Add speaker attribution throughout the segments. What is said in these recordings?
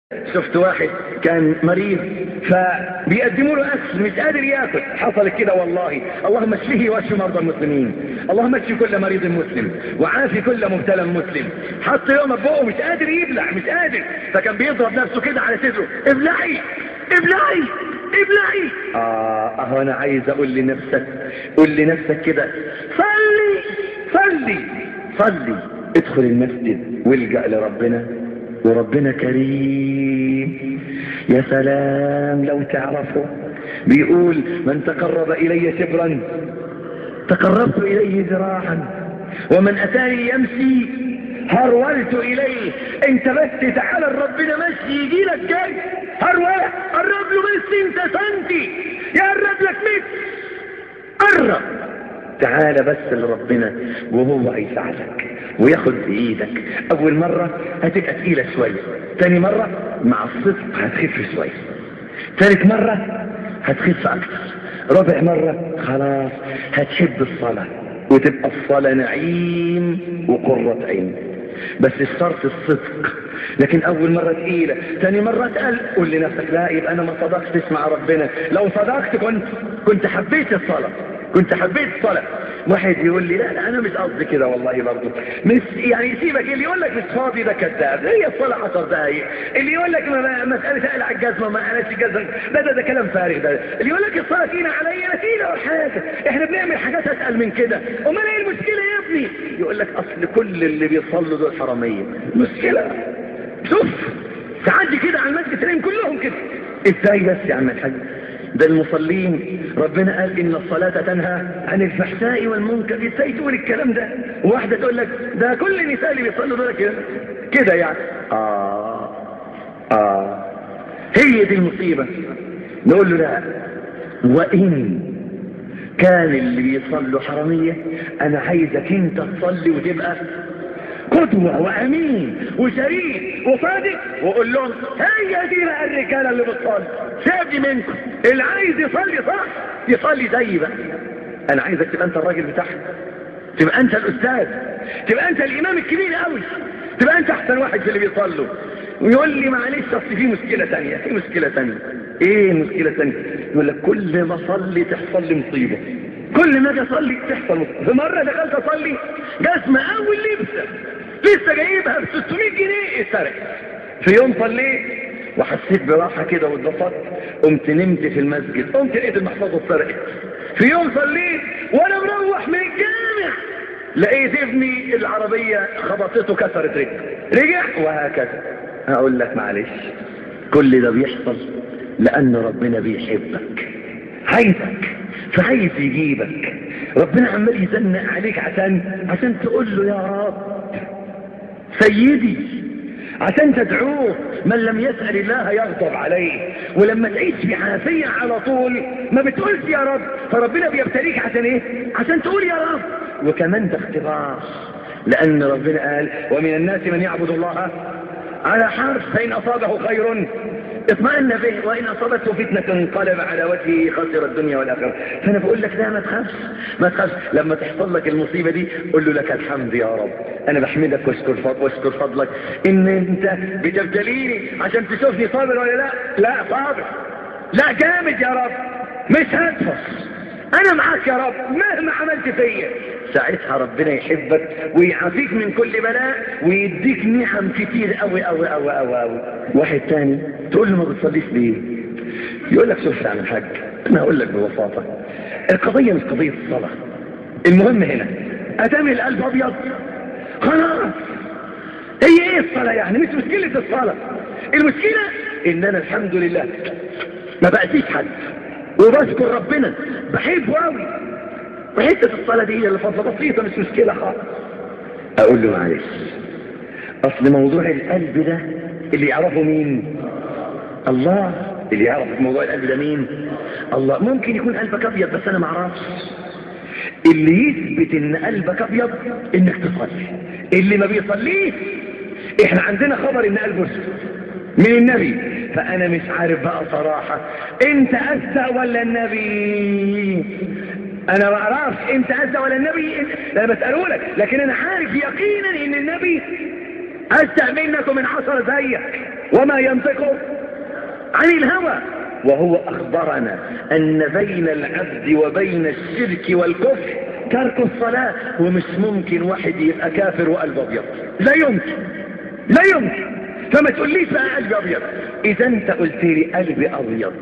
Speaker 1: شفت واحد كان مريض فبيقدموا له اكل مش قادر ياكل حصلت كده والله اللهم اشفيه واشف مرضى المسلمين اللهم اشف كل مريض مسلم وعافي كل مبتلى مسلم حط يوم بقه مش قادر يبلع مش قادر فكان بيضرب نفسه كده على صدره ابلعي ابلعي ابلعي اه اهو انا عايز اقول لنفسك قول لنفسك كده صلي صلي صلي ادخل المسجد والجأ لربنا وربنا كريم يا سلام لو تعرفه بيقول من تقرب إلي شبرا تقربت إليه ذراعا ومن أتاني يمشي هرولت إليه انت بس تعالى ربنا مشي يجي لك جاي هرولة قرب له بس انت سنتي يقرب لك مت قرب تعالى بس لربنا وهو هيساعدك وياخد بايدك اول مرة هتبقى تقيلة شوية تاني مرة مع الصدق هتخف شوية ثالث مرة هتخف اكتر رابع مرة خلاص هتحب الصلاة وتبقى الصلاة نعيم وقرة عين بس الشرط الصدق لكن اول مرة تقيلة تاني مرة تقل قول لنفسك لا يبقى انا ما صدقتش مع ربنا لو صدقت كنت كنت حبيت الصلاة كنت حبيت الصلاة واحد يقول لي لا لا انا مش قصدي كده والله برضه مش يعني سيبك اللي يقول لك مش فاضي ده كذاب هي الصلاة 10 دقايق اللي يقول لك ما مسألة اقلع الجزمة ما قالش الجزمة ده ده ده كلام فارغ ده اللي يقول لك الصلاة تقيلة عليا لا تقيلة ولا حاجة احنا بنعمل حاجات اسأل من كده امال ايه المشكلة يا ابني يقول لك اصل كل اللي بيصلوا دول حرامية مشكلة شوف تعدي كده على المسجد تلاقيهم كلهم كده ازاي بس يا عم الحاج ده المصلين ربنا قال ان الصلاة تنهى عن الفحشاء والمنكر ازاي تقول الكلام ده واحدة تقول لك ده كل النساء اللي بيصلوا دول كده كده يعني اه اه هي دي المصيبة نقول له لا وان كان اللي بيصلوا حرامية انا عايزك انت تصلي وتبقى قدوة وامين وشريك وصادق وقول لهم هي دي بقى الرجالة اللي بتصلي سيبني منكم اللي عايز يصلي صح يصلي زيي بقى انا عايزك تبقى انت الراجل بتاعهم تبقى انت الاستاذ تبقى انت الامام الكبير قوي تبقى انت احسن واحد في اللي بيصلوا ويقول لي معلش اصل في مشكلة تانية في مشكلة تانية ايه مشكلة تانية يقول لك كل ما اصلي تحصل لي مصيبة كل ما اجي اصلي تحصل مصيبة في مرة دخلت اصلي جزمة اول لبسة لسه جايبها ب 600 جنيه اتسرقت في يوم صليت وحسيت براحة كده واتبسطت قمت نمت في المسجد قمت لقيت المحفظة اتسرقت في يوم صليت وانا مروح من الجامع لقيت ابني العربية خبطته كسرت رجله رجع وهكذا هقول لك معلش كل ده بيحصل لأن ربنا بيحبك عايزك فعايز يجيبك ربنا عمال يزنق عليك عشان عشان تقول له يا رب سيدي عشان تدعوه من لم يسأل الله يغضب عليه ولما تعيش بعافية على طول ما بتقولش يا رب فربنا بيبتليك عشان ايه عشان تقول يا رب وكمان ده اختبار لأن ربنا قال ومن الناس من يعبد الله على حرف فإن أصابه خير اطمئن به وإن أصابته فتنة انقلب على وجهه خسر الدنيا والآخرة فأنا بقول لك لا ما تخافش ما تخافش لما تحصل لك المصيبة دي قول له لك الحمد يا رب أنا بحمدك واشكر فضل واشكر فضلك إن أنت بتبتليني عشان تشوفني صابر ولا لا لا صابر لا جامد يا رب مش هدفش انا معاك يا رب مهما عملت فيا ساعتها ربنا يحبك ويعافيك من كل بلاء ويديك نعم كتير قوي قوي قوي قوي قوي واحد تاني تقول له ما بتصليش ليه يقول لك شوف يا عم الحاج انا هقول لك ببساطه القضيه مش قضيه الصلاه المهم هنا ادام القلب ابيض خلاص هي ايه الصلاه يعني مش مشكله الصلاه المشكله ان انا الحمد لله ما بقسيش حد وبشكر ربنا بحبه قوي وحته الصلاه دي هي اللي فضله بسيطه مش مشكله خالص اقول له معلش اصل موضوع القلب ده اللي يعرفه مين الله اللي يعرف موضوع القلب ده مين الله ممكن يكون قلبك ابيض بس انا ما اعرفش اللي يثبت ان قلبك ابيض انك تصلي اللي ما بيصليش احنا عندنا خبر ان قلبه اسود من النبي فانا مش عارف بقى صراحة انت اسدى ولا النبي انا ما اعرفش انت اسدى ولا النبي انا بسأله لك لكن انا عارف يقينا ان النبي اسدى منك ومن عشرة زيك وما ينطق عن الهوى وهو أخبرنا أن بين العبد وبين الشرك والكفر ترك الصلاة ومش ممكن واحد يبقى كافر وقلبه أبيض لا يمكن لا يمكن فما تقوليش بقى قلبي أبيض إذا أنت قلت لي قلبي أبيض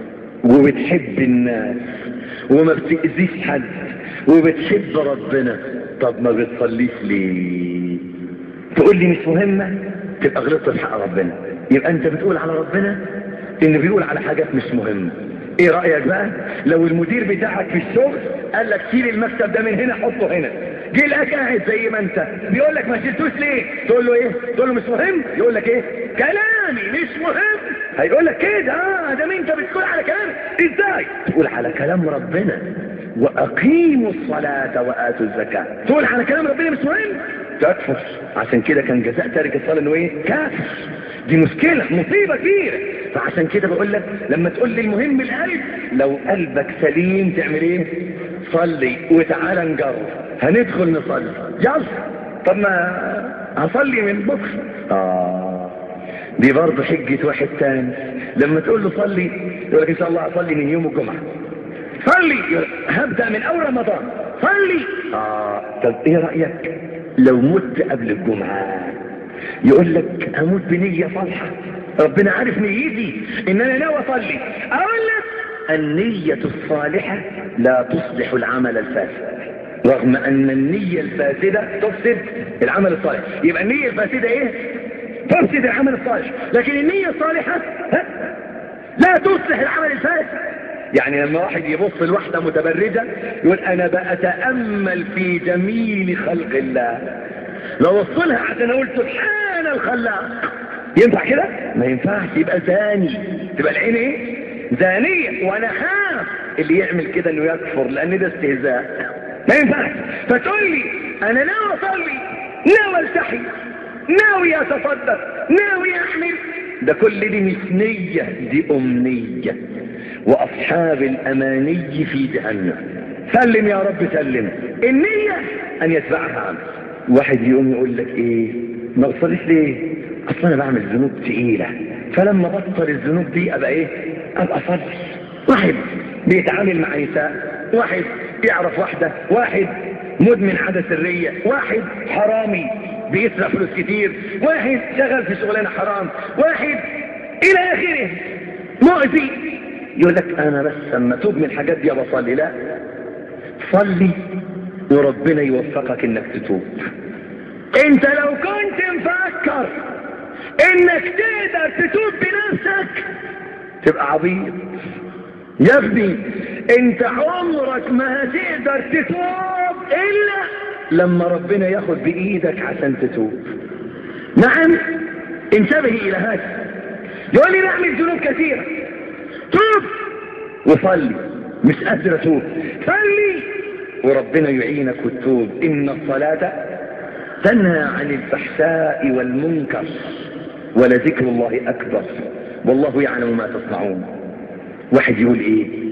Speaker 1: وبتحب الناس وما بتأذيش حد وبتحب ربنا طب ما بتصليش ليه تقول لي مش مهمة تبقى غلطت في حق ربنا يبقى انت بتقول على ربنا انه بيقول على حاجات مش مهمة ايه رأيك بقى لو المدير بتاعك في الشغل قال لك شيل المكتب ده من هنا حطه هنا جه لك قاعد زي ما انت بيقول لك ما شلتوش ليه تقول له ايه تقول له مش مهم يقول لك ايه كلامي مش مهم هيقول لك كده اه ده انت بتقول على كلامي ازاي تقول على كلام ربنا واقيموا الصلاة واتوا الزكاة تقول على كلام ربنا مش مهم تكفر عشان كده كان جزاء تارك الصلاة انه ايه كافر دي مشكلة مصيبة كبيرة فعشان كده بقول لك لما تقول لي المهم القلب لو قلبك سليم تعمل ايه صلي وتعالى نجرب هندخل نصلي يلا طب ما هصلي من بكره اه دي برضه حجة واحد تاني لما تقول له صلي يقول لك ان شاء الله هصلي من يوم الجمعة صلي هبدأ من اول رمضان صلي اه طب ايه رأيك لو مت قبل الجمعة يقول لك اموت بنية صالحة ربنا عارف نيتي ان انا ناوي اصلي اقول لك النية الصالحة لا تصلح العمل الفاسد رغم ان النية الفاسدة تفسد العمل الصالح يبقى النية الفاسدة ايه تفسد العمل الصالح لكن النية الصالحة ها؟ لا تصلح العمل الفاسد يعني لما واحد يبص لواحدة متبرجة يقول انا بأتأمل في جميل خلق الله لو وصلها عشان اقول سبحان الخلاق ينفع كده ما ينفعش يبقى زاني تبقى العين ايه زانية وانا خاف اللي يعمل كده انه يكفر لان ده استهزاء ما ينفعش فتقول لي انا ناوي اصلي ناوي التحي ناوي اتصدق ناوي احمل ده كل دي مش نية دي امنية واصحاب الاماني في جهنم سلم يا رب سلم النية ان يتبعها عمل واحد يقوم يقول لك ايه ما بتصليش ليه اصل انا بعمل ذنوب تقيلة فلما بطل الذنوب دي ابقى ايه ابقى اصلي واحد بيتعامل مع نساء واحد يعرف واحدة واحد مدمن عادة سرية واحد حرامي بيسرق فلوس كتير واحد شغال في شغلانة حرام واحد الى اخره مؤذي يقول لك انا بس اما توب من الحاجات دي بصلي لا صلي وربنا يوفقك انك تتوب انت لو كنت مفكر انك تقدر تتوب بنفسك تبقى عبيط يا ابني انت عمرك ما هتقدر تتوب الا لما ربنا ياخد بايدك عشان تتوب نعم انتبه الى هذا يقول لي نعمل ذنوب كثيرة توب وصلي مش قادر اتوب صلي وربنا يعينك وتتوب ان الصلاة تنهى عن الفحشاء والمنكر ولذكر الله اكبر والله يعلم ما تصنعون واحد يقول ايه